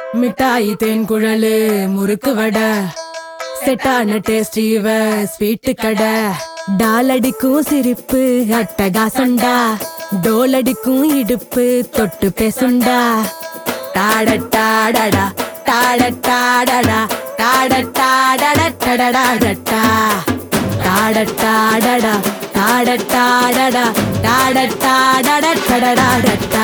மிட்டாய் தேன் குழலு முறுக்கு வடை செட்டான டேஸ்ட் இவ ஸ்வீட்டு கடை டாலடிக்கும் சிரிப்பு அட்டகாசண்டா டோலடிக்கும் இடுப்பு தொட்டு பேசுண்டா டாடட்டாடடா டாடட்டாடடா டாடட்டாடடடடடடடா டாடட்டாடடா டாடட்டாடடா டாடட்டாடடடடடடா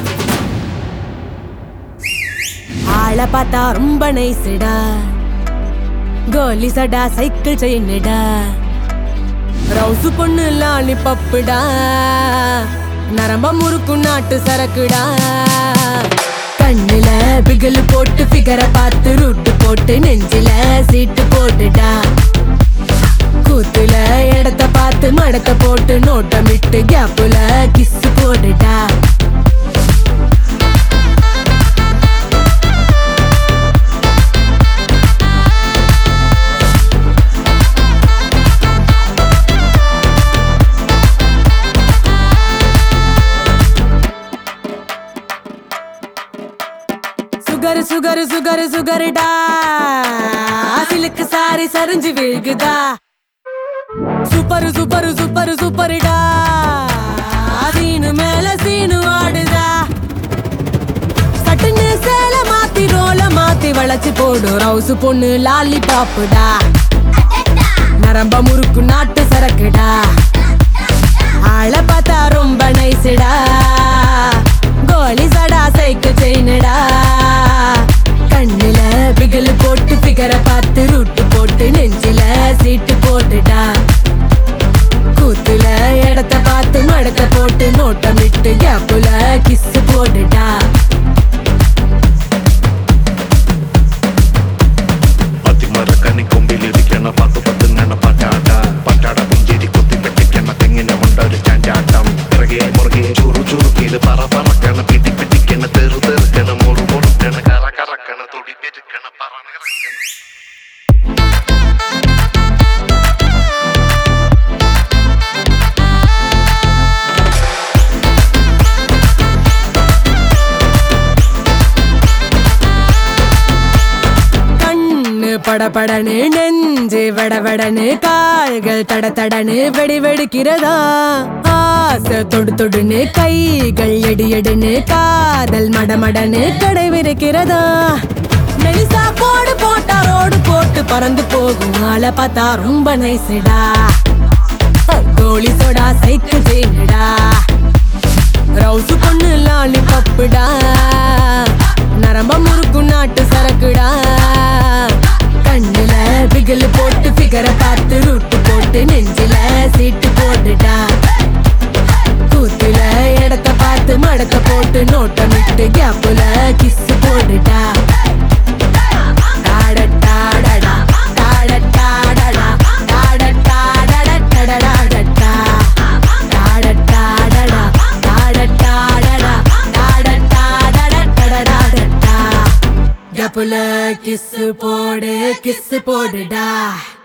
ஆளை பார்த்தா ரொம்ப நைஸ்டா கோலி சடா சைக்கிள் செயின்டா ரவுசு பொண்ணு லாலி பப்புடா நரம்ப முறுக்கு நாட்டு சரக்குடா கண்ணுல பிகல் போட்டு ஃபிகரை பார்த்து ரூட்டு போட்டு நெஞ்சில சீட்டு போட்டுடா கூத்துல இடத்த பார்த்து மடத்த போட்டு நோட்டமிட்டு கேப்புல கிஸ் போட்டுடா சுகர் சுகர் சுகர் சுகர்டா சிலுக்கு சாரி சரிஞ்சு விழுகுதா சூப்பர் சூப்பர் சூப்பர் சூப்பர்டா சீனு மேல சீனு ஆடுதா சட்டுன்னு சேல மாத்தி ரோல மாத்தி வளைச்சு போடு ரவுசு பொண்ணு லாலி பாப்புடா நரம்ப முறுக்கு நாட்டு சரக்குடா ஆள பார்த்தா ரொம்ப நைஸ்டா கோலி சடா சைக்கு செயினடா கண்ணுல பிகல் போட்டு பிகரை பார்த்து ரூட்டு போட்டு நெஞ்சில சீட்டு போட்டுடா கூத்துல இடத்த பார்த்து மடத்த போட்டு நோட்டமிட்டு கேப்புல கிஸ் போட்டுடா അതിമറക്കനി കൊമ്പിലിരിക്കണ പത്ത് പത്തുങ്ങണ പറ്റാട്ട പട്ടാട പുഞ്ചിരി കുത്തി പെട്ടിക്കണ തെങ്ങിനെ കൊണ്ടൊരു ചാഞ്ചാട്ടം പിറകെ മുറുകെ ചുറു ചുറുക്കിയത് പറ പറക്കണ പിടി പിടിക്കണ തെറു തെറുക്കണ മുറു മുറുക്കണ കറ കറക്കണ തുടി പെരുക്കണ പറ നിറക്കണ கண்ணு படபடனு நெஞ்சு வடவடனு கால்கள் தட தடனு வெடி வெடிக்கிறதா ஆசை தொடு தொடுன்னு கைகள் எடி எடுன்னு காதல் மடமடனு கடை விரிக்கிறதா மெலிசா கோடு போட்டா ரோடு போட்டு பறந்து போகும் ஆளை பார்த்தா ரொம்ப நைஸ்டா கோழி சோடா சைக்கிள் செய்யுடா ரவுசு பொண்ணு லாலி பப்புடா நரம்ப முறுக்கு நாட்டு சரக்குடா கண்ணுல பிகல் போட்டு ஃபிகரை பார்த்து ரூட்டு போட்டு நெஞ்சில சீட்டு போட்டுடா கூத்துல இடத்த பார்த்து மடத்த போட்டு நோட்டமிட்டு கேப்புல கிஸ் போட்டுடா டாடட்டாடடா, டாடட்டாடடா, டாடட்டாடடடடடடடா. டாடட்டாடடா, டாடட்டாடடா, டாடட்டாடடடடடடா. கேப்புல கிஸ் போடு கிஸ் போடுடா